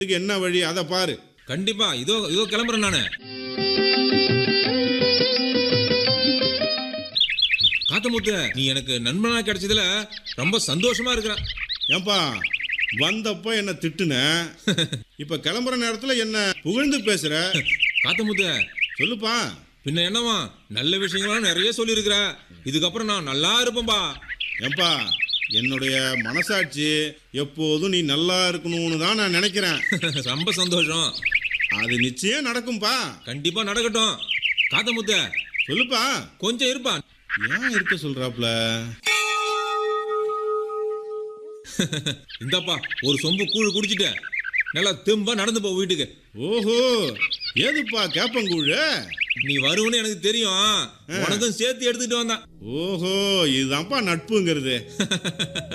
இதுக்கு என்ன வழி அதை பாரு கண்டிப்பா இதோ இதோ கிளம்புறேன் நானு காத்தமுத்து நீ எனக்கு நண்பனா கிடைச்சதுல ரொம்ப சந்தோஷமா இருக்கிறேன் ஏன்பா வந்தப்ப என்ன திட்டுன இப்ப கிளம்புற நேரத்துல என்ன புகழ்ந்து பேசுற காத்தமுத்து சொல்லுப்பா பின்ன என்னவா நல்ல விஷயங்களும் நிறைய சொல்லியிருக்கிற இதுக்கப்புறம் நான் நல்லா இருப்பேன்பா ஏன்பா என்னுடைய மனசாட்சி எப்போதும் நீ நல்லா இருக்கணும்னு தான் நான் நினைக்கிறேன் ரொம்ப சந்தோஷம் அது நிச்சயம் நடக்கும்பா கண்டிப்பா நடக்கட்டும் காத்தமுத்து சொல்லுப்பா கொஞ்சம் இருப்பா ஏன் இருக்க சொல்றாப்ல இந்தாப்பா ஒரு சொம்பு கூழ் குடிச்சிட்டு நல்லா தெம்பா நடந்து போ வீட்டுக்கு ஓஹோ ஏதுப்பா கேப்பங்கூழு நீ வருவன்னு எனக்கு தெரியும் உனக்கும் சேர்த்து எடுத்துட்டு வந்தான் ஓஹோ இதுதான்ப்பா நட்புங்கிறது